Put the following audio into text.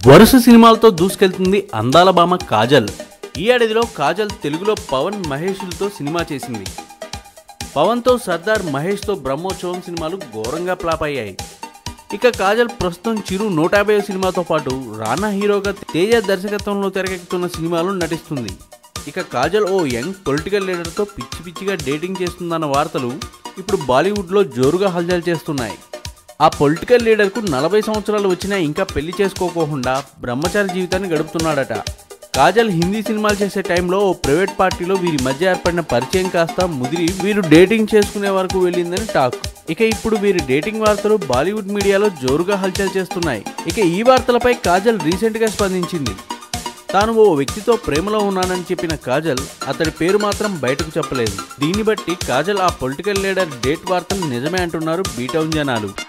వరుస సినిమాలతో దూసుకెళ్తుంది అందాల భామ కాజల్ ఈ ఏడాదిలో కాజల్ తెలుగులో పవన్ మహేష్లతో సినిమా చేసింది పవన్తో సర్దార్ మహేష్తో బ్రహ్మోత్సవం సినిమాలు ఘోరంగా ఫ్లాప్ అయ్యాయి ఇక కాజల్ ప్రస్తుతం చిరు నూట యాభై సినిమాతో పాటు రానా హీరోగా తేజ దర్శకత్వంలో తెరకెక్కుతున్న సినిమాలు నటిస్తుంది ఇక కాజల్ ఓ యంగ్ పొలిటికల్ లీడర్తో పిచ్చి పిచ్చిగా డేటింగ్ చేస్తుందన్న వార్తలు ఇప్పుడు బాలీవుడ్లో జోరుగా హల్చల్ చేస్తున్నాయి ఆ పొలిటికల్ లీడర్కు నలభై సంవత్సరాలు వచ్చినా ఇంకా పెళ్లి చేసుకోకోకుండా బ్రహ్మచారి జీవితాన్ని గడుపుతున్నాడట కాజల్ హిందీ సినిమాలు చేసే టైంలో ఓ ప్రైవేట్ పార్టీలో వీరి మధ్య ఏర్పడిన పరిచయం కాస్త ముదిరి వీరు డేటింగ్ చేసుకునే వరకు వెళ్ళిందని టాక్ ఇక ఇప్పుడు వీరి డేటింగ్ వార్తలు బాలీవుడ్ మీడియాలో జోరుగా హల్చల్ చేస్తున్నాయి ఇక ఈ వార్తలపై కాజల్ రీసెంట్గా స్పందించింది తాను ఓ వ్యక్తితో ప్రేమలో ఉన్నానని చెప్పిన కాజల్ అతడి పేరు మాత్రం బయటకు చెప్పలేదు దీన్ని బట్టి కాజల్ ఆ పొలిటికల్ లీడర్ డేట్ వార్తలు నిజమే అంటున్నారు బీటౌన్ జనాలు